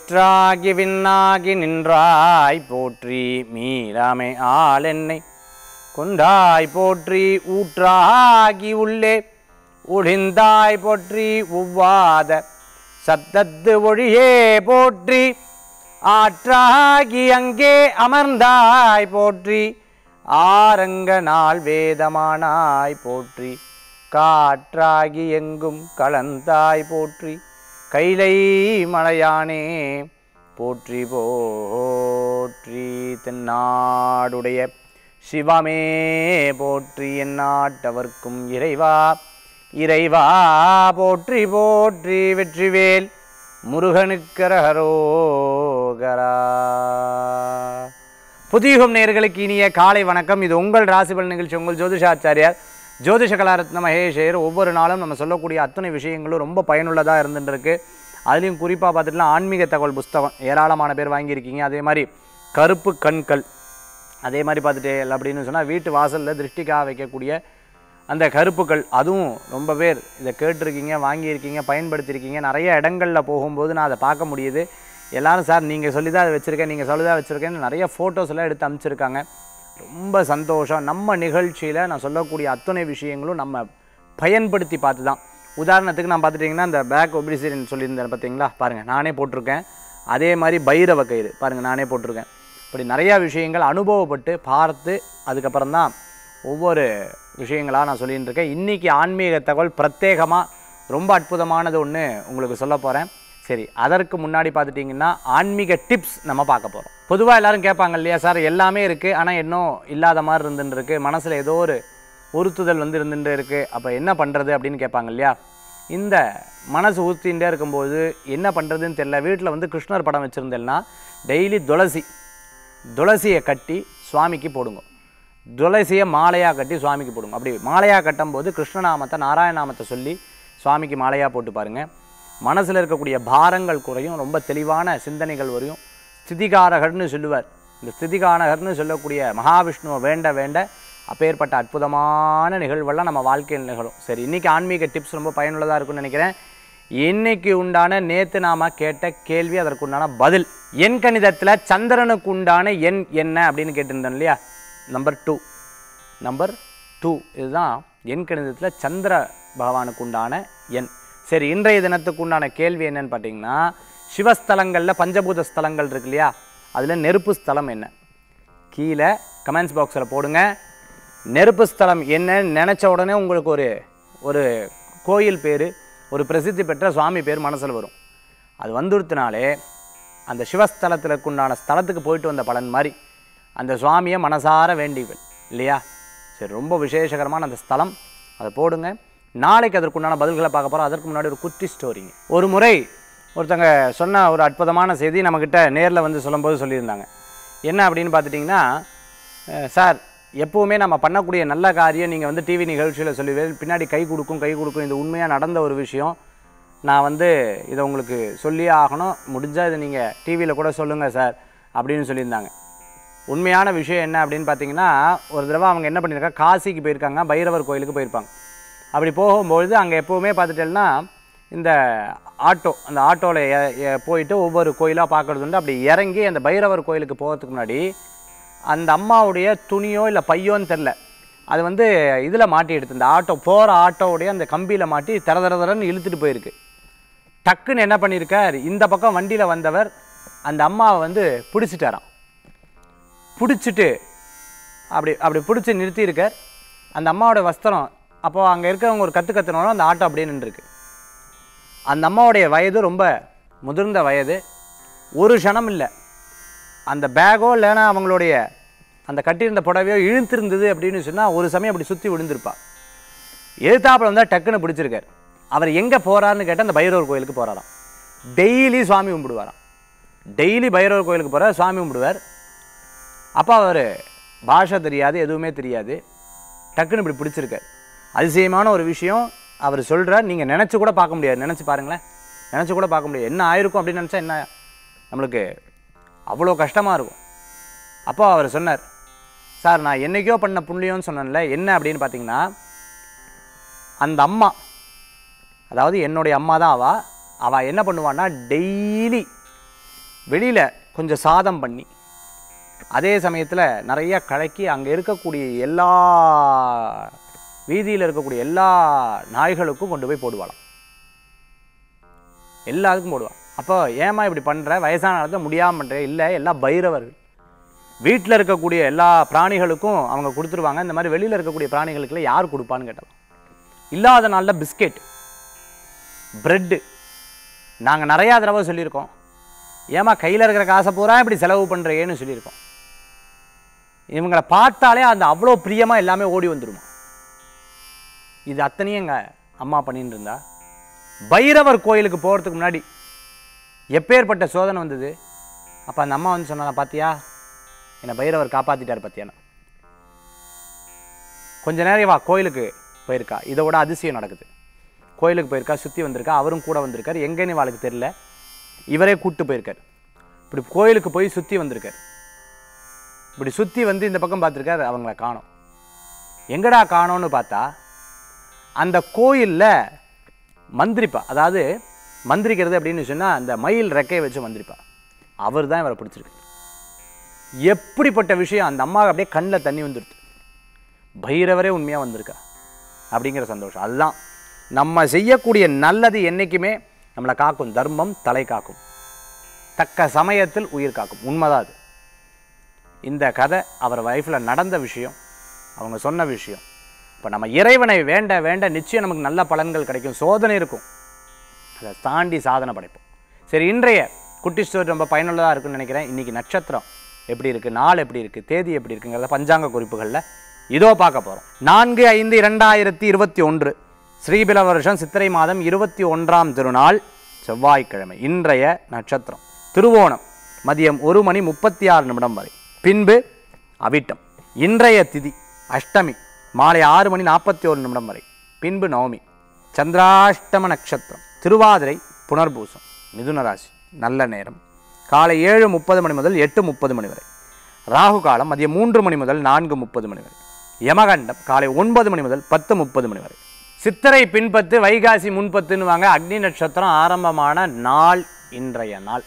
மாற்றாகி விண்ணாகி நின்றாய் போற்றி மீளாமை ஆள் என்னை கொண்டாய் போற்றி ஊற்றாகி உள்ளே ஒழிந்தாய் போற்றி உவ்வாத சத்தத்து ஒழியே போற்றி ஆற்றாகி அங்கே அமர்ந்தாய் போற்றி ஆரங்க நாள் வேதமானாய் போற்றி காற்றாகி எங்கும் கலந்தாய் போற்றி கைலை மலையானே போற்றி போற்றி தென்னாடுடைய சிவமே போற்றி எந்நாட்டவர்க்கும் இறைவா இறைவா போற்றி போற்றி வெற்றிவேல் முருகனுக்கரகரோகரா புதியுகம் நேயர்களுக்கு இனிய காலை வணக்கம் இது உங்கள் ராசிபல் நிகழ்ச்சி உங்கள் ஜோதிஷாச்சாரியார் ஜோதிஷ கலாரத்ன மகேஷர் ஒவ்வொரு நாளும் நம்ம சொல்லக்கூடிய அத்தனை விஷயங்களும் ரொம்ப பயனுள்ளதாக இருந்துட்டு இருக்கு அதுலேயும் குறிப்பாக பார்த்துட்டுனா ஆன்மீக தகவல் புஸ்தகம் ஏராளமான பேர் வாங்கியிருக்கீங்க அதே மாதிரி கருப்பு கண்கள் அதே மாதிரி பார்த்துட்டு அப்படின்னு சொன்னால் வீட்டு வாசலில் திருஷ்டிக்காக வைக்கக்கூடிய அந்த கருப்புக்கள் அதுவும் ரொம்ப பேர் இதை கேட்டிருக்கீங்க வாங்கியிருக்கீங்க பயன்படுத்தியிருக்கீங்க நிறைய இடங்களில் போகும்போது நான் அதை பார்க்க முடியுது எல்லாரும் சார் நீங்கள் சொல்லி தான் அதை வச்சுருக்கேன் நீங்கள் சொல்லி தான் வச்சுருக்கேன்னு நிறைய ஃபோட்டோஸ் எல்லாம் எடுத்து அனுப்பிச்சிருக்காங்க ரொம்ப சந்தோஷம் நம்ம நிகழ்ச்சியில் நான் சொல்லக்கூடிய அத்தனை விஷயங்களும் நம்ம பயன்படுத்தி பார்த்து தான் உதாரணத்துக்கு நான் பார்த்துட்டிங்கன்னா இந்த பேக் ஒபிசின் சொல்லியிருந்தேன் பார்த்தீங்களா பாருங்கள் நானே போட்டிருக்கேன் அதே மாதிரி பைரவ கயிறு பாருங்கள் நானே போட்டிருக்கேன் இப்படி நிறையா விஷயங்கள் அனுபவப்பட்டு பார்த்து அதுக்கப்புறம் தான் ஒவ்வொரு விஷயங்களாக நான் சொல்லிட்டு இருக்கேன் இன்றைக்கி ஆன்மீக தகவல் பிரத்யேகமாக ரொம்ப அற்புதமானது ஒன்று உங்களுக்கு சொல்ல போகிறேன் சரி அதற்கு முன்னாடி பார்த்துட்டிங்கன்னா ஆன்மீக டிப்ஸ் நம்ம பார்க்க போகிறோம் பொதுவாக எல்லாரும் கேட்பாங்க இல்லையா சார் எல்லாமே இருக்குது ஆனால் இன்னும் இல்லாத மாதிரி இருந்துட்டு இருக்கு மனசில் ஏதோ ஒரு உறுத்துதல் வந்து இருந்துட்டு இருக்குது அப்போ என்ன பண்ணுறது அப்படின்னு கேட்பாங்க இல்லையா இந்த மனசு ஊற்றிகிட்டே இருக்கும்போது என்ன பண்ணுறதுன்னு தெரியல வீட்டில் வந்து கிருஷ்ணர் படம் வச்சுருந்தேன்னா டெய்லி துளசி துளசியை கட்டி சுவாமிக்கு போடுங்க துளசியை மாலையாக கட்டி சுவாமிக்கு போடுங்க அப்படி மாலையாக கட்டும்போது கிருஷ்ணநாமத்தை நாராயணநாமத்தை சொல்லி சுவாமிக்கு மாலையாக போட்டு பாருங்கள் மனசில் இருக்கக்கூடிய பாரங்கள் குறையும் ரொம்ப தெளிவான சிந்தனைகள் வரையும் ஸ்திதிகாரகர்னு சொல்லுவார் இந்த ஸ்திதிகாரகர்னு சொல்லக்கூடிய மகாவிஷ்ணுவை வேண்ட வேண்ட அப்பேற்பட்ட அற்புதமான நிகழ்வெல்லாம் நம்ம வாழ்க்கையில் நிகழும் சரி இன்றைக்கி ஆன்மீக டிப்ஸ் ரொம்ப பயனுள்ளதாக இருக்கும்னு நினைக்கிறேன் இன்னைக்கு உண்டான நேத்து நாம கேட்ட கேள்வி அதற்கு உண்டான பதில் எண் கணிதத்தில் சந்திரனுக்கு உண்டான எண் என்ன அப்படின்னு கேட்டிருந்தோம் இல்லையா நம்பர் டூ நம்பர் டூ இதுதான் எண் கணிதத்தில் சந்திர பகவானுக்கு உண்டான எண் சரி இன்றைய தினத்துக்கு உண்டான கேள்வி என்னன்னு பார்த்தீங்கன்னா சிவஸ்தலங்களில் பஞ்சபூத ஸ்தலங்கள் இருக்கு இல்லையா அதில் நெருப்பு ஸ்தலம் என்ன கீழே கமெண்ட்ஸ் பாக்ஸில் போடுங்க நெருப்பு ஸ்தலம் என்னன்னு நினச்ச உடனே உங்களுக்கு ஒரு ஒரு கோயில் பேர் ஒரு பிரசித்தி பெற்ற சுவாமி பேர் மனசில் வரும் அது வந்துடுத்தினாலே அந்த சிவஸ்தலத்திற்கு உண்டான ஸ்தலத்துக்கு போயிட்டு வந்த பலன் மாதிரி அந்த சுவாமியை மனசார வேண்டிகள் இல்லையா சரி ரொம்ப விசேஷகரமான அந்த ஸ்தலம் அதை போடுங்க நாளைக்கு அதற்குண்டான பதில்களை பார்க்க போகிறோம் அதற்கு முன்னாடி ஒரு குட்டி ஸ்டோரிங்க ஒரு முறை ஒருத்தங்க சொன்ன ஒரு அற்புதமான செய்தி நம்மக்கிட்ட நேரில் வந்து சொல்லும்போது சொல்லியிருந்தாங்க என்ன அப்படின்னு பார்த்துட்டிங்கன்னா அஹ், சார் எப்போவுமே நம்ம பண்ணக்கூடிய நல்ல காரியம் நீங்கள் வந்து டிவி நிகழ்ச்சியில் சொல்லுவீங்க பின்னாடி கை கொடுக்கும் கை கொடுக்கும் இது உண்மையாக நடந்த ஒரு விஷயம் நான் வந்து இதை உங்களுக்கு சொல்லியே ஆகணும் முடிஞ்சால் இதை நீங்கள் டிவியில் கூட சொல்லுங்கள் சார் அப்படின்னு சொல்லியிருந்தாங்க உண்மையான விஷயம் என்ன அப்படின்னு பார்த்தீங்கன்னா ஒரு தடவை அவங்க என்ன பண்ணியிருக்காங்க காசிக்கு போயிருக்காங்க பைரவர் கோயிலுக்கு போயிருப்பாங்க அப்படி போகும்பொழுது அங்கே எப்போவுமே பார்த்துட்டேன்னா இந்த ஆட்டோ அந்த ஆட்டோவில் போயிட்டு ஒவ்வொரு கோயிலாக பார்க்கறது உண்டு அப்படி இறங்கி அந்த பைரவர் கோயிலுக்கு போகிறதுக்கு முன்னாடி அந்த அம்மாவுடைய துணியோ இல்லை பையோன்னு தெரில அது வந்து இதில் மாட்டி எடுத்து இந்த ஆட்டோ போகிற ஆட்டோவுடைய அந்த கம்பியில் மாட்டி தர தர தரன்னு இழுத்துட்டு போயிருக்கு டக்குன்னு என்ன பண்ணியிருக்கார் இந்த பக்கம் வண்டியில் வந்தவர் அந்த அம்மாவை வந்து பிடிச்சிட்டாராம் பிடிச்சிட்டு அப்படி அப்படி பிடிச்சி நிறுத்தியிருக்கார் அந்த அம்மாவோட வஸ்திரம் அப்போ அங்கே இருக்கிறவங்க ஒரு கற்று கத்துனாலும் அந்த ஆட்டோ அப்படியே நின்றுருக்கு அந்த அம்மாவுடைய வயது ரொம்ப முதிர்ந்த வயது ஒரு க்ஷணம் இல்லை அந்த பேக்கோ இல்லைன்னா அவங்களுடைய அந்த கட்டியிருந்த புடவையோ இழுத்திருந்தது அப்படின்னு சொன்னால் ஒரு சமயம் அப்படி சுற்றி விழுந்திருப்பா எதிர்த்தாப்புல வந்தால் டக்குன்னு பிடிச்சிருக்கார் அவர் எங்கே போகிறாருன்னு கேட்டால் அந்த பைரவர் கோயிலுக்கு போகிறாராம் டெய்லி சுவாமி கும்பிடுவாராம் டெய்லி பைரவர் கோயிலுக்கு போகிறார் சுவாமி கும்பிடுவார் அப்போ அவர் பாஷை தெரியாது எதுவுமே தெரியாது டக்குன்னு இப்படி பிடிச்சிருக்கார் அதிசயமான ஒரு விஷயம் அவர் சொல்கிறார் நீங்கள் நினச்சி கூட பார்க்க முடியாது நினச்சி பாருங்களேன் நினச்சி கூட பார்க்க முடியாது என்ன ஆயிருக்கும் அப்படின்னு நினச்சா என்ன நம்மளுக்கு அவ்வளோ கஷ்டமாக இருக்கும் அப்போ அவர் சொன்னார் சார் நான் என்னைக்கோ பண்ண புண்ணியம்னு சொன்னேன்ல என்ன அப்படின்னு பார்த்தீங்கன்னா அந்த அம்மா அதாவது என்னுடைய அம்மா தான் அவள் அவள் என்ன பண்ணுவான்னா டெய்லி வெளியில் கொஞ்சம் சாதம் பண்ணி அதே சமயத்தில் நிறைய கலக்கி அங்கே இருக்கக்கூடிய எல்லா வீதியில் இருக்கக்கூடிய எல்லா நாய்களுக்கும் கொண்டு போய் போடுவாளாம் எல்லாத்துக்கும் போடுவான் அப்போ ஏமா இப்படி பண்ணுற வயசான காலத்தில் முடியாமல் பண்ணுற இல்லை எல்லாம் பைரவர்கள் வீட்டில் இருக்கக்கூடிய எல்லா பிராணிகளுக்கும் அவங்க கொடுத்துருவாங்க இந்த மாதிரி வெளியில் இருக்கக்கூடிய பிராணிகளுக்குலாம் யார் கொடுப்பான்னு கேட்டலாம் இல்லாத நாளில் பிஸ்கெட் ப்ரெட்டு நாங்கள் நிறையா தடவை சொல்லியிருக்கோம் ஏமா கையில் இருக்கிற காசை பூரா இப்படி செலவு பண்ணுறேன்னு சொல்லியிருக்கோம் இவங்களை பார்த்தாலே அந்த அவ்வளோ பிரியமாக எல்லாமே ஓடி வந்துருமா இது அத்தனையும் எங்கள் அம்மா பண்ணிட்டு இருந்தா பைரவர் கோயிலுக்கு போகிறதுக்கு முன்னாடி எப்பேற்பட்ட சோதனை வந்தது அப்போ அந்த அம்மா வந்து சொன்னால பாத்தியா என்னை பைரவர் காப்பாற்றிட்டார் பாத்தியானா கொஞ்ச நேரம் வா கோயிலுக்கு போயிருக்கா இதை விட அதிசயம் நடக்குது கோயிலுக்கு போயிருக்கா சுற்றி வந்திருக்கா அவரும் கூட வந்திருக்கார் எங்கேன்னு இவாளுக்கு தெரில இவரே கூட்டு போயிருக்கார் இப்படி கோயிலுக்கு போய் சுற்றி வந்திருக்கார் இப்படி சுற்றி வந்து இந்த பக்கம் பார்த்துருக்காரு அவங்கள காணோம் எங்கடா காணோன்னு பார்த்தா அந்த கோயிலில் மந்திரிப்பா அதாவது மந்திரிக்கிறது அப்படின்னு சொன்னால் அந்த மயில் ரெக்கையை வச்சு மந்திரிப்பா அவர் தான் இவரை பிடிச்சிருக்கு எப்படிப்பட்ட விஷயம் அந்த அம்மா அப்படியே கண்ணில் தண்ணி வந்துடுது பைரவரே உண்மையாக வந்திருக்கா அப்படிங்கிற சந்தோஷம் அதுதான் நம்ம செய்யக்கூடிய நல்லது என்றைக்குமே நம்மளை காக்கும் தர்மம் தலை காக்கும் தக்க சமயத்தில் உயிர் காக்கும் உண்மைதான் அது இந்த கதை அவர் லைஃப்பில் நடந்த விஷயம் அவங்க சொன்ன விஷயம் இப்போ நம்ம இறைவனை வேண்ட வேண்ட நிச்சயம் நமக்கு நல்ல பலன்கள் கிடைக்கும் சோதனை இருக்கும் அதை தாண்டி சாதனை படைப்போம் சரி இன்றைய குட்டி ஸ்டோரி ரொம்ப பயனுள்ளதாக இருக்குன்னு நினைக்கிறேன் இன்றைக்கி நட்சத்திரம் எப்படி இருக்குது நாள் எப்படி இருக்குது தேதி எப்படி இருக்குங்கிறத பஞ்சாங்க குறிப்புகளில் இதோ பார்க்க போகிறோம் நான்கு ஐந்து இரண்டாயிரத்தி இருபத்தி ஒன்று ஸ்ரீபில வருஷம் சித்திரை மாதம் இருபத்தி ஒன்றாம் திருநாள் செவ்வாய்க்கிழமை இன்றைய நட்சத்திரம் திருவோணம் மதியம் ஒரு மணி முப்பத்தி ஆறு நிமிடம் வரை பின்பு அவிட்டம் இன்றைய திதி அஷ்டமி மாலை ஆறு மணி நாற்பத்தி ஒரு நிமிடம் வரை பின்பு நவமி சந்திராஷ்டம நட்சத்திரம் திருவாதிரை புனர்பூசம் மிதுன ராசி நல்ல நேரம் காலை ஏழு முப்பது மணி முதல் எட்டு முப்பது மணி வரை ராகு காலம் மதியம் மூன்று மணி முதல் நான்கு முப்பது மணி வரை யமகண்டம் காலை ஒன்பது மணி முதல் பத்து முப்பது மணி வரை சித்திரை பின்பத்து வைகாசி முன்பத்துன்னு வாங்க அக்னி நட்சத்திரம் ஆரம்பமான நாள் இன்றைய நாள்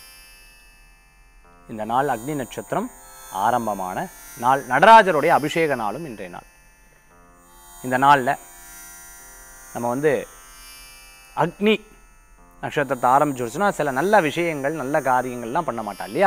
இந்த நாள் அக்னி நட்சத்திரம் ஆரம்பமான நாள் நடராஜருடைய அபிஷேக நாளும் இன்றைய நாள் இந்த நாளில் நம்ம வந்து அக்னி நட்சத்திரத்தை ஆரம்பிச்சிருச்சுன்னா சில நல்ல விஷயங்கள் நல்ல காரியங்கள்லாம் பண்ண மாட்டா இல்லையா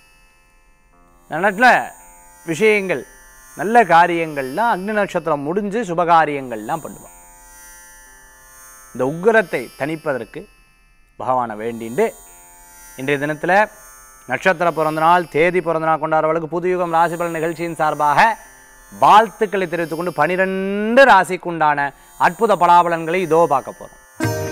நல்ல விஷயங்கள் நல்ல காரியங்கள்லாம் அக்னி நட்சத்திரம் முடிஞ்சு சுபகாரியங்கள்லாம் பண்ணுவான் இந்த உக்கிரத்தை தணிப்பதற்கு பகவானை வேண்டிண்டு இன்றைய தினத்தில் நட்சத்திர பிறந்தநாள் தேதி பிறந்தநாள் கொண்டாடுறவர்களுக்கு புதுயுகம் ராசிபலன் நிகழ்ச்சியின் சார்பாக வாழ்த்துக்களை தெரிவித்துக் கொண்டு பனிரெண்டு ராசிக்குண்டான அற்புத பலாபலன்களை இதோ பார்க்க போகிறோம்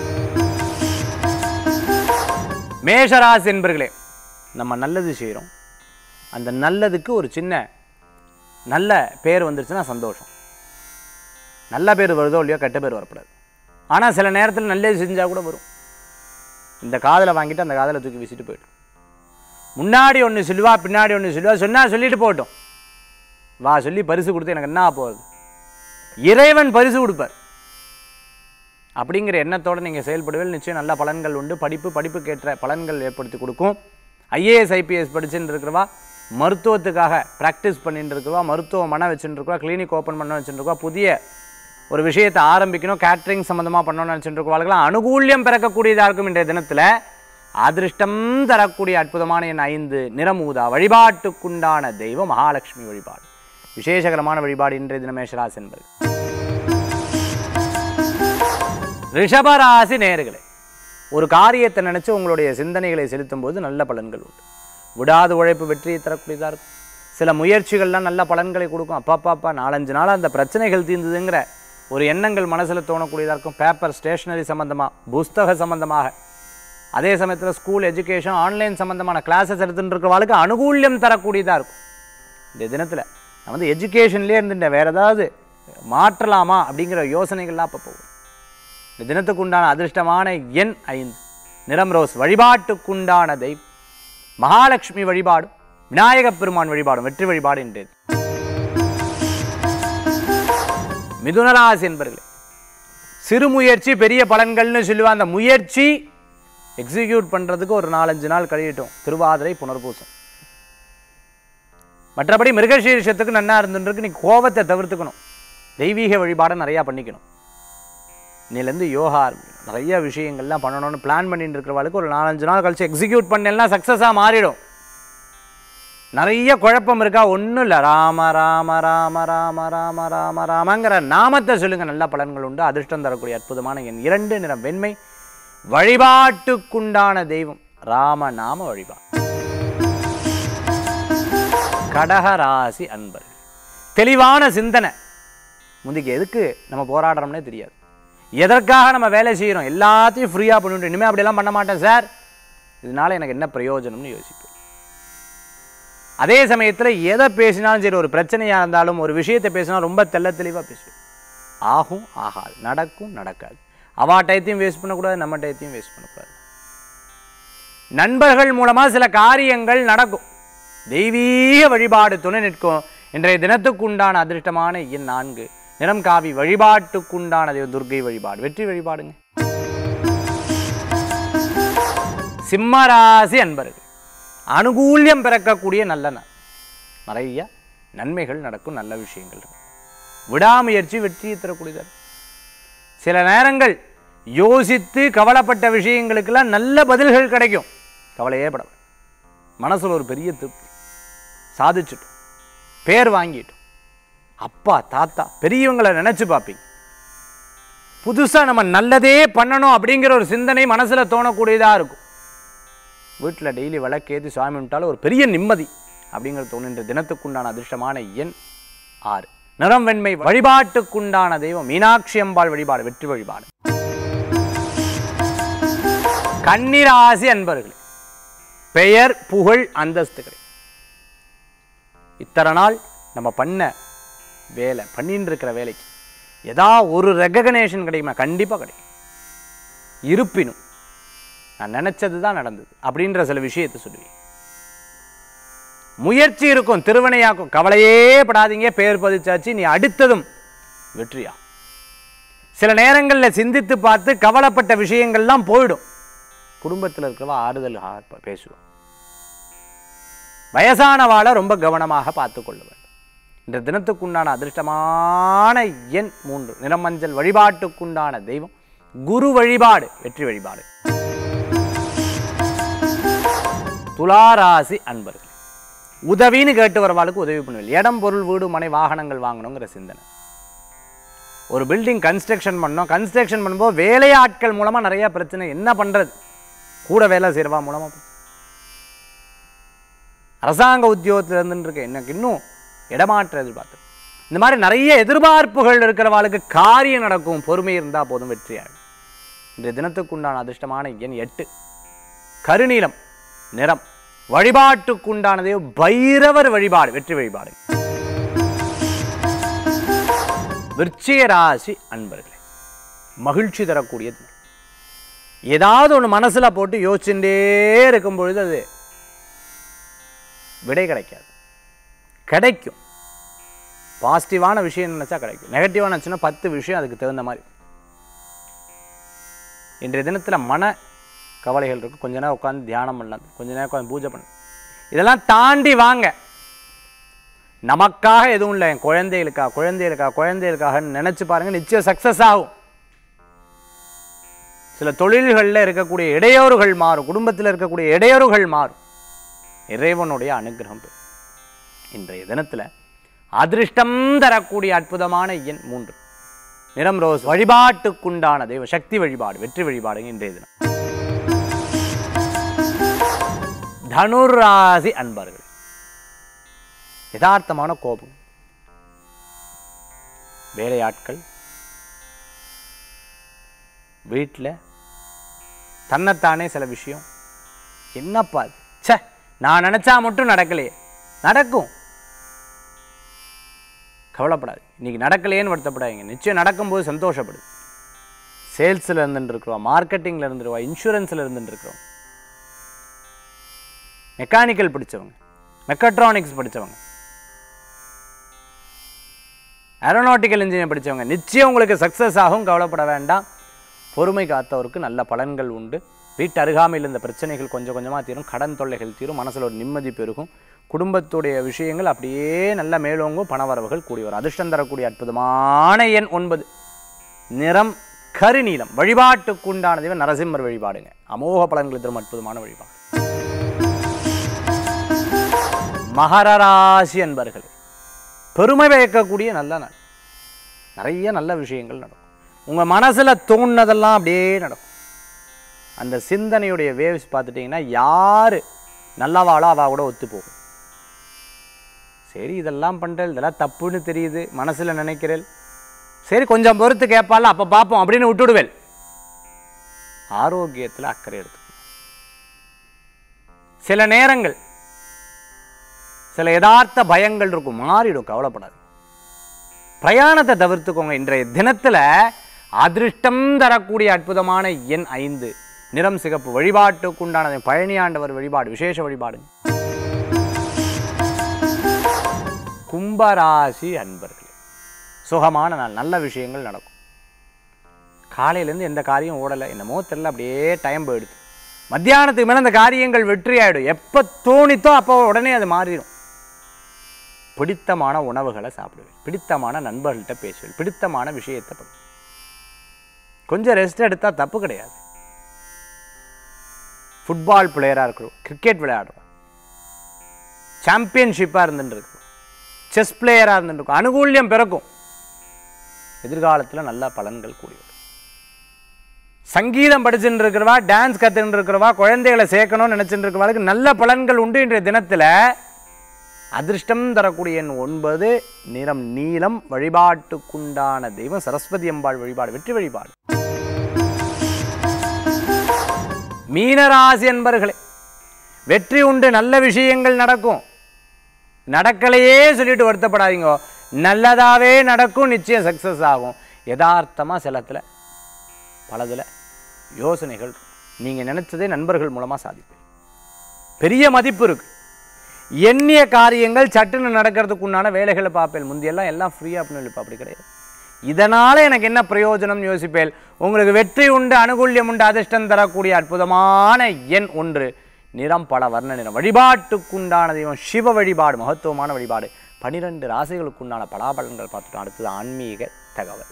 மேஷராசி என்பர்களே நம்ம நல்லது செய்கிறோம் அந்த நல்லதுக்கு ஒரு சின்ன நல்ல பேர் வந்துருச்சுன்னா சந்தோஷம் நல்ல பேர் வருதோ இல்லையோ கெட்ட பேர் வரக்கூடாது ஆனால் சில நேரத்தில் நல்லது செஞ்சால் கூட வரும் இந்த காதலை வாங்கிட்டு அந்த காதலை தூக்கி வீசிட்டு போயிடும் முன்னாடி ஒன்று சொல்லுவா பின்னாடி ஒன்று சொல்லுவா சொன்னால் சொல்லிட்டு போகட்டும் வா சொல்லி பரிசு கொடுத்து எனக்கு என்ன போகுது இறைவன் பரிசு கொடுப்பார் அப்படிங்கிற எண்ணத்தோடு நீங்கள் செயல்படுவதில் நிச்சயம் நல்ல பலன்கள் உண்டு படிப்பு படிப்புக்கேற்ற பலன்கள் ஏற்படுத்தி கொடுக்கும் ஐஏஎஸ் ஐபிஎஸ் படிச்சுட்டு இருக்கிறவா மருத்துவத்துக்காக ப்ராக்டிஸ் பண்ணிட்டு இருக்கிறவா மருத்துவமனை வச்சுட்டு இருக்கவா கிளினிக் ஓப்பன் பண்ண வச்சுட்டு இருக்கவா புதிய ஒரு விஷயத்தை ஆரம்பிக்கணும் கேட்ரிங் சம்மந்தமாக பண்ணணும்னு நினச்சிட்டு இருக்கவாளுக்கெல்லாம் அனுகூல்யம் பிறக்கக்கூடியதாக இருக்கும் இன்றைய தினத்தில் அதிர்ஷ்டம் தரக்கூடிய அற்புதமான என் ஐந்து நிறமூதா வழிபாட்டுக்குண்டான தெய்வம் மகாலட்சுமி வழிபாடு விசேஷகரமான வழிபாடு இன்றைய தினமேஷராசி என்பது ரிஷபராசி நேர்களே ஒரு காரியத்தை நினச்சி உங்களுடைய சிந்தனைகளை செலுத்தும் போது நல்ல பலன்கள் உண்டு விடாத உழைப்பு வெற்றியை தரக்கூடியதாக இருக்கும் சில முயற்சிகள்லாம் நல்ல பலன்களை கொடுக்கும் அப்பாப்பாப்பா நாலஞ்சு நாள் அந்த பிரச்சனைகள் தீர்ந்ததுங்கிற ஒரு எண்ணங்கள் மனசில் தோணக்கூடியதாக இருக்கும் பேப்பர் ஸ்டேஷ்னரி சம்மந்தமாக புஸ்தக சம்மந்தமாக அதே சமயத்தில் ஸ்கூல் எஜுகேஷன் ஆன்லைன் சம்மந்தமான கிளாஸஸ் எடுத்துட்டு இருக்கிறவாளுக்கு அனுகூல்யம் தரக்கூடியதாக இருக்கும் இந்த தினத்தில் நான் வந்து எஜுகேஷன்லேயே இருந்துட்டேன் வேறு ஏதாவது மாற்றலாமா அப்படிங்கிற யோசனைகள்லாம் அப்போ போகும் இந்த தினத்துக்கு உண்டான அதிர்ஷ்டமான எண் ஐந்து நிறம் ரோஸ் வழிபாட்டுக்குண்டான தெய்வம் மகாலட்சுமி வழிபாடும் விநாயகப் பெருமான் வழிபாடும் வெற்றி வழிபாடு என்றது மிதுனராசி என்பர்களே சிறு முயற்சி பெரிய பலன்கள்னு சொல்லுவா அந்த முயற்சி எக்ஸிக்யூட் பண்ணுறதுக்கு ஒரு நாலஞ்சு நாள் கழியட்டும் திருவாதிரை புனர்பூசம் மற்றபடி மிருகசீரிஷத்துக்கு நன்னா இருந்துருக்கு நீ கோபத்தை தவிர்த்துக்கணும் தெய்வீக வழிபாடை நிறையா பண்ணிக்கணும் இன்னிலேருந்து யோகா ஆரம்பிக்கணும். நிறைய விஷயங்கள்லாம் பண்ணணும்னு பிளான் பண்ணிட்டு இருக்கிறவளுக்கு ஒரு நாலஞ்சு நாள் கழிச்சு எக்ஸிக்யூட் பண்ணலாம் சக்ஸஸாக மாறிடும் நிறைய குழப்பம் இருக்கா ஒன்றும் இல்லை ராம ராம ராம ராம ராம ராம ராமங்கிற நாமத்தை சொல்லுங்க நல்ல பலன்கள் உண்டு அதிர்ஷ்டம் தரக்கூடிய அற்புதமான என் இரண்டு நிறம் வெண்மை வழிபாட்டுக்குண்டான தெய்வம் ராம நாம வழிபாடு கடகராசி அன்பர்கள் தெளிவான சிந்தனை முந்திக்கு எதுக்கு நம்ம போராடுறோம்னே தெரியாது எதற்காக நம்ம வேலை செய்கிறோம் எல்லாத்தையும் ஃப்ரீயாக பண்ணிட்டு இனிமேல் அப்படியெல்லாம் பண்ண மாட்டேன் சார் இதனால எனக்கு என்ன பிரயோஜனம்னு யோசிப்பேன் அதே சமயத்தில் எதை பேசினாலும் சரி ஒரு பிரச்சனையாக இருந்தாலும் ஒரு விஷயத்தை பேசினா ரொம்ப தெள்ள தெளிவாக பேசுவேன் ஆகும் ஆகாது நடக்கும் நடக்காது அவா டயத்தையும் வேஸ்ட் பண்ணக்கூடாது நம்ம டயத்தையும் வேஸ்ட் பண்ணக்கூடாது நண்பர்கள் மூலமாக சில காரியங்கள் நடக்கும் தெய்வீக வழிபாடு துணை நிற்கும் இன்றைய தினத்துக்கு உண்டான அதிர்ஷ்டமான எண் நான்கு நிறம் காவி வழிபாட்டுக்குண்டான தெய்வம் துர்க்கை வழிபாடு வெற்றி வழிபாடுங்க சிம்மராசி அன்பர்கள் அனுகூல்யம் பிறக்கக்கூடிய நல்ல நாள் நிறைய நன்மைகள் நடக்கும் நல்ல விஷயங்கள் இருக்கும் விடாமுயற்சி வெற்றியை தரக்கூடியது சில நேரங்கள் யோசித்து கவலைப்பட்ட விஷயங்களுக்கெல்லாம் நல்ல பதில்கள் கிடைக்கும் கவலையே பட வேண்டாம். மனசுல ஒரு பெரிய திருப்தி சாதிச்சிட்டோம் பேர் வாங்கிட்டோம் அப்பா தாத்தா பெரியவங்களை நினைச்சு பார்ப்பீங்க புதுசா நம்ம நல்லதே பண்ணணும் அப்படிங்கிற ஒரு சிந்தனை மனசுல தோணக்கூடியதா இருக்கும் வீட்டில் டெய்லி விளக்கேற்றி சுவாமி விட்டாலும் ஒரு பெரிய நிம்மதி அப்படிங்கிறது தோணுன்ற தினத்துக்குண்டான அதிர்ஷ்டமான எண் ஆறு நிறம் வெண்மை வழிபாட்டுக்குண்டான தெய்வம் மீனாட்சி அம்பாள் வழிபாடு வெற்றி வழிபாடு கன்னிராசி அன்பர்களே பெயர் புகழ் அந்தஸ்து கிடைக்கும் இத்தனை நாள் நம்ம பண்ண வேலை பண்ணிட்டு இருக்கிற வேலைக்கு ஏதா ஒரு ரெகக்னேஷன் கிடைக்குமா கண்டிப்பாக கிடைக்கும் இருப்பினும் நான் நினைச்சது தான் நடந்தது அப்படின்ற சில விஷயத்தை சொல்லுவேன் முயற்சி இருக்கும் திருவினையாக்கும் கவலையே படாதீங்க பேர் பதிச்சாச்சு நீ அடுத்ததும் வெற்றியா சில நேரங்களில் சிந்தித்து பார்த்து கவலைப்பட்ட விஷயங்கள்லாம் போயிடும் குடும்பத்தில் இருக்கிறவ ஆறுதல் ஆ- பேசுவோம் வயசானவாளை ரொம்ப கவனமாக பார்த்து கொள்ள வேண்டும் இந்த தினத்துக்குண்டான அதிர்ஷ்டமான எண் மூன்று நிறமஞ்சள் வழிபாட்டுக்குண்டான தெய்வம் குரு வழிபாடு வெற்றி வழிபாடு துளாராசி அன்பர்கள் உதவின்னு கேட்டு வரவாளுக்கு உதவி பண்ணுவேன் இடம் பொருள் வீடு மனை வாகனங்கள் வாங்கணுங்கிற சிந்தனை ஒரு பில்டிங் கன்ஸ்ட்ரக்ஷன் பண்ணோம் கன்ஸ்ட்ரக்ஷன் பண்ணும்போது வேலையாட்கள் மூலமாக நிறைய பிரச்சனை என்ன பண்ணுறது கூட வேலை செய்கிறவா மூலமாக அரசாங்க உத்தியோகத்தில் இருந்துட்டு இருக்கேன் எனக்கு இன்னும் இடமாற்ற எதிர்பார்த்து இந்த மாதிரி நிறைய எதிர்பார்ப்புகள் இருக்கிறவாளுக்கு காரியம் நடக்கும் பொறுமை இருந்தால் போதும் வெற்றியாகும் இன்றைய தினத்துக்குண்டான அதிர்ஷ்டமான எண் எட்டு கருநீலம் நிறம் வழிபாட்டுக்குண்டானதே பைரவர் வழிபாடு வெற்றி வழிபாடு விருச்சிக ராசி அன்பர்களே மகிழ்ச்சி தரக்கூடியது ஏதாவது ஒன்று மனசில் போட்டு யோசிச்சுட்டே இருக்கும் பொழுது அது விடை கிடைக்காது கிடைக்கும் பாசிட்டிவான விஷயம் நினச்சா கிடைக்கும் நெகட்டிவாக நினச்சுன்னா பத்து விஷயம் அதுக்கு தகுந்த மாதிரி இன்றைய தினத்தில் மன கவலைகள் இருக்கும் கொஞ்ச நேரம் உட்காந்து தியானம் பண்ணலாம் கொஞ்ச நேரம் உட்காந்து பூஜை பண்ணலாம் இதெல்லாம் தாண்டி வாங்க நமக்காக எதுவும் இல்லை என் குழந்தைகளுக்காக குழந்தைகளுக்காக குழந்தைகளுக்காக நினச்சி பாருங்க நிச்சயம் சக்ஸஸ் ஆகும் சில தொழில்களில் இருக்கக்கூடிய இடையூறுகள் மாறும் குடும்பத்தில் இருக்கக்கூடிய இடையூறுகள் மாறும் இறைவனுடைய அனுகிரகம் பெறும் இன்றைய தினத்தில் அதிர்ஷ்டம் தரக்கூடிய அற்புதமான எண் மூன்று நிறம் ரோஸ் வழிபாட்டுக்குண்டான தெய்வ சக்தி வழிபாடு வெற்றி வழிபாடுங்க இன்றைய தினம் தனுராசி அன்பர்கள் யதார்த்தமான கோபம் வேலையாட்கள் வீட்டில் தன்னைத்தானே சில விஷயம் என்னப்பா இது ச்சே நான் நினச்சா மட்டும் நடக்கலையே நடக்கும் கவலைப்படாது இன்னைக்கு நடக்கலையேன்னு வருத்தப்படாதீங்க நிச்சயம் நடக்கும்போது சந்தோஷப்படு சேல்ஸில் இருந்துட்டு இருக்கிறோம் மார்க்கெட்டிங்கில் இருந்துருவா இன்சூரன்ஸில் இருந்துட்டு இருக்கிறோம் மெக்கானிக்கல் படித்தவங்க மெக்கட்ரானிக்ஸ் படித்தவங்க ஏரோநாட்டிக்கல் இன்ஜினியர் படித்தவங்க நிச்சயம் உங்களுக்கு சக்ஸஸ் ஆகும் கவலைப்பட வேண்டாம் பொறுமை காத்தவருக்கு நல்ல பலன்கள் உண்டு வீட்டு அருகாமையில் இருந்த பிரச்சனைகள் கொஞ்சம் கொஞ்சமாக தீரும் கடன் தொல்லைகள் தீரும் மனசில் ஒரு நிம்மதி பெருகும் குடும்பத்துடைய விஷயங்கள் அப்படியே நல்ல மேலோங்கும் பணவரவுகள் கூடி வரும் அதிர்ஷ்டம் தரக்கூடிய அற்புதமான எண் ஒன்பது நிறம் கருநீலம் வழிபாட்டுக்குண்டான தெய்வம் நரசிம்மர் வழிபாடுங்க அமோக பலன்களை தரும் அற்புதமான வழிபாடு மகர ராசி அன்பர்களே பெருமை பயக்கக்கூடிய நல்ல நாள் நிறைய நல்ல விஷயங்கள் நடக்கும் உங்கள் மனசில் தோணுனதெல்லாம் அப்படியே நடக்கும் அந்த சிந்தனையுடைய வேவ்ஸ் பார்த்துட்டிங்கன்னா யார் நல்லவாளோ அவள் கூட ஒத்து போகும் சரி இதெல்லாம் பண்ணுறேன் இதெல்லாம் தப்புன்னு தெரியுது மனசில் நினைக்கிறேன் சரி கொஞ்சம் பொறுத்து கேட்பால அப்போ பார்ப்போம் அப்படின்னு விட்டுடுவேன் ஆரோக்கியத்தில் அக்கறை எடுத்து சில நேரங்கள் சில யதார்த்த பயங்கள் இருக்கும் மாறிடும் கவலைப்படாது பிரயாணத்தை தவிர்த்துக்கோங்க இன்றைய தினத்தில் அதிர்ஷ்டம் தரக்கூடிய அற்புதமான எண் ஐந்து நிறம் சிகப்பு வழிபாட்டுக்குண்டான பழனியாண்டவர் வழிபாடு விசேஷ வழிபாடு கும்பராசி அன்பர்களே சுகமான நாள் நல்ல விஷயங்கள் நடக்கும் காலையிலேருந்து எந்த காரியம் ஓடலை என்னமோ தெரியல அப்படியே டைம் போயிடுது மத்தியானத்துக்கு மேலே அந்த காரியங்கள் வெற்றி ஆகிடும் எப்போ தோணித்தோ அப்போ உடனே அது மாறிடும் பிடித்தமான உணவுகளை சாப்பிடுவேன் பிடித்தமான நண்பர்கள்ட்ட பேசுவேன் பிடித்தமான விஷயத்தை பண்ணு கொஞ்சம் ரெஸ்ட் எடுத்தால் தப்பு கிடையாது ஃபுட்பால் பிளேயராக இருக்கிறோம் கிரிக்கெட் விளையாடுறோம் சாம்பியன்ஷிப்பாக இருந்துட்டு இருக்கோம் செஸ் பிளேயராக இருந்துட்டு இருக்கோம் அனுகூல்யம் பிறக்கும் எதிர்காலத்தில் நல்ல பலன்கள் கூடி வரும் சங்கீதம் படிச்சுட்டு இருக்கிறவா டான்ஸ் கற்றுட்டு இருக்கிறவா குழந்தைகளை சேர்க்கணும்னு நினச்சிட்டு இருக்கிறவாளுக்கு நல்ல பலன்கள் உண்டு இன்றைய தினத்தில் அதிர்ஷ்டம் தரக்கூடிய எண் ஒன்பது நிறம் நீலம் வழிபாட்டுக்குண்டான தெய்வம் சரஸ்வதி அம்பாள் வழிபாடு வெற்றி வழிபாடு மீனராசி என்பர்களே வெற்றி உண்டு நல்ல விஷயங்கள் நடக்கும் நடக்கலையே சொல்லிட்டு வருத்தப்படாதீங்க நல்லதாவே நடக்கும் நிச்சயம் சக்ஸஸ் ஆகும் யதார்த்தமாக சிலத்தில் பலதில் யோசனைகள் நீங்கள் நினச்சதே நண்பர்கள் மூலமாக சாதிப்பேன் பெரிய மதிப்பு இருக்கு எண்ணிய காரியங்கள் சட்டுன்னு நடக்கிறதுக்கு உண்டான வேலைகளை பார்ப்பேன் முந்தியெல்லாம் எல்லாம் ஃப்ரீயாக அப்படின்னு இப்போ அப்படி கிடையாது இதனால் எனக்கு என்ன பிரயோஜனம் யோசிப்பேன் உங்களுக்கு வெற்றி உண்டு அனுகூல்யம் உண்டு அதிர்ஷ்டம் தரக்கூடிய அற்புதமான எண் ஒன்று நிறம் பல வர்ண நிறம் வழிபாட்டுக்குண்டான தெய்வம் சிவ வழிபாடு மகத்துவமான வழிபாடு பனிரெண்டு ராசிகளுக்குண்டான பலாபலன்கள் பார்த்துட்டோம் அடுத்தது ஆன்மீக தகவல்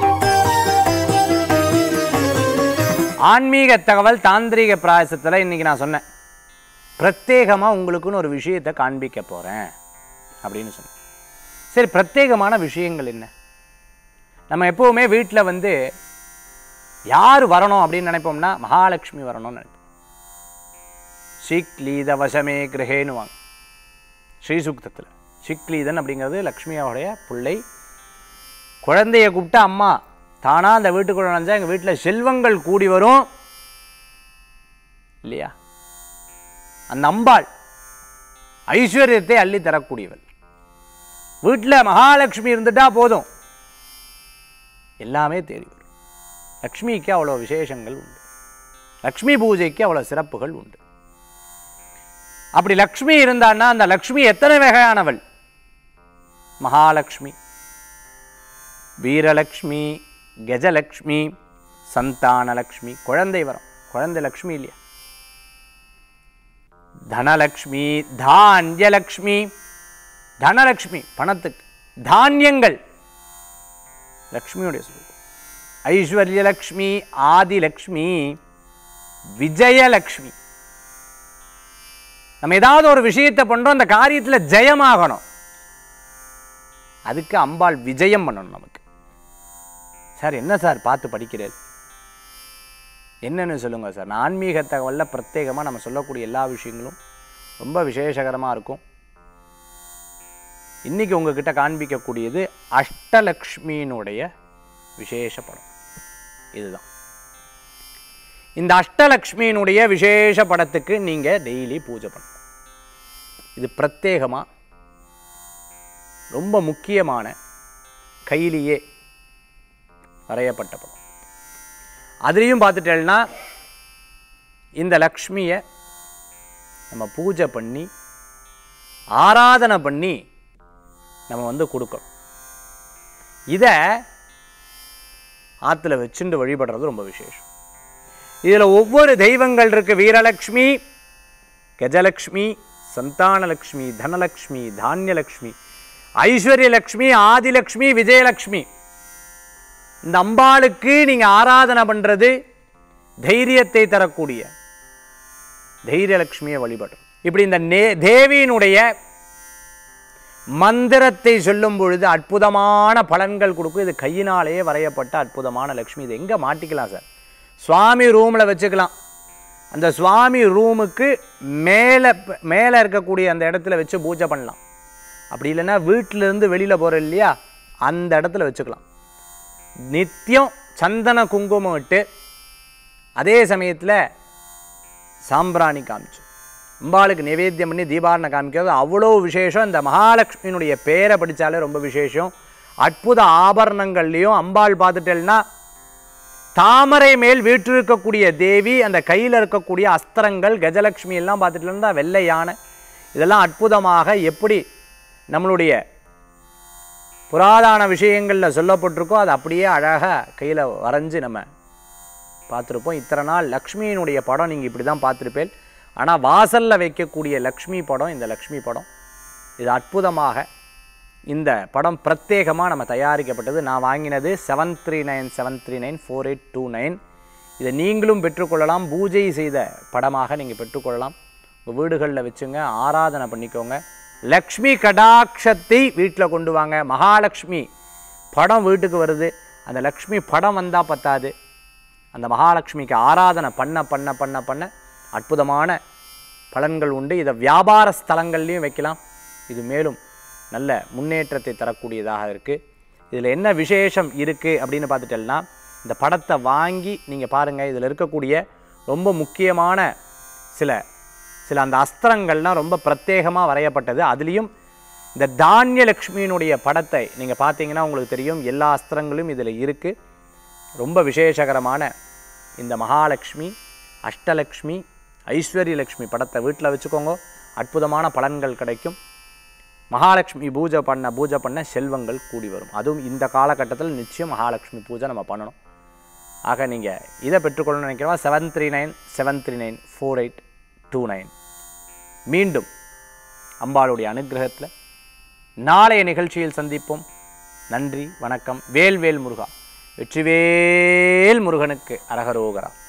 ஆன்மீக தகவல் தாந்திரீக பிராயசத்தில் இன்னைக்கு நான் சொன்னேன் பிரத்யேகமாக உங்களுக்குன்னு ஒரு விஷயத்தை காண்பிக்க போகிறேன் அப்படின்னு சொன்னேன் சரி பிரத்யேகமான விஷயங்கள் என்ன நம்ம எப்போவுமே வீட்டில் வந்து யார் வரணும் அப்படின்னு நினைப்போம்னா மகாலட்சுமி வரணும்னு நினைப்போம் சிக்லீத வசமே கிரகேனுவாங்க ஸ்ரீசுக்தத்தில் சிக்லீதன் அப்படிங்கிறது லக்ஷ்மியோடைய பிள்ளை குழந்தைய கூப்பிட்டு அம்மா தானாக அந்த வீட்டுக்குள்ள நுழைஞ்சா எங்கள் வீட்டில் செல்வங்கள் கூடி வரும் இல்லையா அந்த அம்பாள் ஐஸ்வர்யத்தை அள்ளி தரக்கூடியவள் வீட்டில் மகாலட்சுமி இருந்துட்டா போதும் எல்லாமே தேடி வரும் லக்ஷ்மிக்கு அவ்வளோ விசேஷங்கள் உண்டு லக்ஷ்மி பூஜைக்கு அவ்வளோ சிறப்புகள் உண்டு அப்படி லக்ஷ்மி இருந்தான்னா அந்த லக்ஷ்மி எத்தனை வகையானவள் மகாலட்சுமி வீரலக்ஷ்மி கஜலக்ஷ்மி சந்தானலக்ஷ்மி குழந்தை வரும் குழந்தை லக்ஷ்மி இல்லையா தனலக்ஷ்மி தானியலக்ஷ்மி தனலக்ஷ்மி பணத்துக்கு தானியங்கள் லக்ஷ்மியுடைய சொல்லுவோம் ஐஸ்வர்யலக்ஷ்மி ஆதிலக்ஷ்மி விஜயலக்ஷ்மி நம்ம ஏதாவது ஒரு விஷயத்தை பண்றோம் அந்த காரியத்தில் ஜெயமாகணும் அதுக்கு அம்பாள் விஜயம் பண்ணணும் நமக்கு சார் என்ன சார் பார்த்து படிக்கிறது என்னன்னு சொல்லுங்கள் சார் நான் ஆன்மீக தகவலில் பிரத்யேகமாக நம்ம சொல்லக்கூடிய எல்லா விஷயங்களும் ரொம்ப விசேஷகரமாக இருக்கும் இன்றைக்கி உங்ககிட்ட காண்பிக்கக்கூடியது அஷ்டலக்ஷ்மியினுடைய விசேஷ படம் இதுதான் இந்த அஷ்டலக்ஷ்மியினுடைய விசேஷ படத்துக்கு நீங்கள் டெய்லி பூஜை பண்ணணும் இது பிரத்யேகமாக ரொம்ப முக்கியமான கையிலேயே வரையப்பட்ட படம் அதுலேயும் பார்த்துட்டேன்னா இந்த லக்ஷ்மியை நம்ம பூஜை பண்ணி ஆராதனை பண்ணி நம்ம வந்து கொடுக்கணும் இதை ஆற்றுல வச்சுண்டு வழிபடுறது ரொம்ப விசேஷம் இதில் ஒவ்வொரு தெய்வங்கள் இருக்கு வீரலக்ஷ்மி கஜலக்ஷ்மி சந்தானலக்ஷ்மி தனலக்ஷ்மி தானியலக்ஷ்மி ஐஸ்வர்யலக்ஷ்மி ஆதிலக்ஷ்மி விஜயலக்ஷ்மி இந்த அம்பாளுக்கு நீங்க ஆராதனை பண்றது தைரியத்தை தரக்கூடிய தைரியலக்ஷ்மியை வழிபடும் இப்படி இந்த நே தேவியினுடைய மந்திரத்தை சொல்லும் பொழுது அற்புதமான பலன்கள் கொடுக்கும் இது கையினாலேயே வரையப்பட்ட அற்புதமான லக்ஷ்மி இது எங்கே மாட்டிக்கலாம் சார் சுவாமி ரூமில் வச்சுக்கலாம் அந்த சுவாமி ரூமுக்கு மேலே மேலே இருக்கக்கூடிய அந்த இடத்துல வச்சு பூஜை பண்ணலாம் அப்படி இல்லைன்னா வீட்டிலேருந்து வெளியில் போகிற இல்லையா அந்த இடத்துல வச்சுக்கலாம் நித்தியம் சந்தன குங்குமம் இட்டு அதே சமயத்தில் சாம்பிராணி காமிச்சு அம்பாளுக்கு நிவேத்தியம் பண்ணி தீபாரணை காமிக்கிறது அவ்வளோ விசேஷம் இந்த மகாலட்சுமியினுடைய பேரை படித்தாலே ரொம்ப விசேஷம் அற்புத ஆபரணங்கள்லையும் அம்பாள் பார்த்துட்டேன்னா தாமரை மேல் வீற்றிருக்கக்கூடிய தேவி அந்த கையில் இருக்கக்கூடிய அஸ்திரங்கள் கஜலட்சுமி எல்லாம் பார்த்துட்டு இருந்தா வெள்ளை யானை இதெல்லாம் அற்புதமாக எப்படி நம்மளுடைய புராதான விஷயங்களில் சொல்லப்பட்டிருக்கோ அது அப்படியே அழகாக கையில் வரைஞ்சு நம்ம பார்த்துருப்போம் இத்தனை நாள் லக்ஷ்மியினுடைய படம் நீங்கள் இப்படி தான் பார்த்துருப்பேன் ஆனால் வாசலில் வைக்கக்கூடிய லக்ஷ்மி படம் இந்த லக்ஷ்மி படம் இது அற்புதமாக இந்த படம் பிரத்யேகமாக நம்ம தயாரிக்கப்பட்டது நான் வாங்கினது seven three nine seven three nine four eight two nine இதை நீங்களும் பெற்றுக்கொள்ளலாம் பூஜை செய்த படமாக நீங்கள் பெற்றுக்கொள்ளலாம் உங்கள் வீடுகளில் வச்சுங்க ஆராதனை பண்ணிக்கோங்க லக்ஷ்மி கடாட்சத்தை வீட்டில் கொண்டு வாங்க மகாலட்சுமி படம் வீட்டுக்கு வருது அந்த லக்ஷ்மி படம் வந்தால் பத்தாது அந்த மகாலட்சுமிக்கு ஆராதனை பண்ண பண்ண பண்ண பண்ண அற்புதமான பலன்கள் உண்டு இதை வியாபார ஸ்தலங்கள்லையும் வைக்கலாம் இது மேலும் நல்ல முன்னேற்றத்தை தரக்கூடியதாக இருக்குது இதில் என்ன விசேஷம் இருக்குது அப்படின்னு பார்த்துட்டேன்னா இந்த படத்தை வாங்கி நீங்கள் பாருங்கள் இதில் இருக்கக்கூடிய ரொம்ப முக்கியமான சில சில அந்த அஸ்திரங்கள்லாம் ரொம்ப பிரத்யேகமாக வரையப்பட்டது அதுலேயும் இந்த தானியலக்ஷ்மியினுடைய படத்தை நீங்கள் பார்த்தீங்கன்னா உங்களுக்கு தெரியும் எல்லா அஸ்திரங்களும் இதில் இருக்குது ரொம்ப விசேஷகரமான இந்த மகாலட்சுமி அஷ்டலக்ஷ்மி ஐஸ்வர்யலக்ஷ்மி படத்தை வீட்டில் வச்சுக்கோங்க அற்புதமான பலன்கள் கிடைக்கும் மகாலட்சுமி பூஜை பண்ண பூஜை பண்ண செல்வங்கள் கூடி வரும் அதுவும் இந்த காலகட்டத்தில் நிச்சயம் மகாலட்சுமி பூஜை நம்ம பண்ணணும் ஆக நீங்கள் இதை பெற்றுக்கொள்ளணும்னு நினைக்கிறவா seven three nine seven three nine four eight two nine மீண்டும் அம்பாளுடைய அனுகிரகத்தில் நாளைய நிகழ்ச்சியில் சந்திப்போம் நன்றி வணக்கம் வேல்வேல் முருகா வெற்றிவேல் முருகனுக்கு அரகரோகரா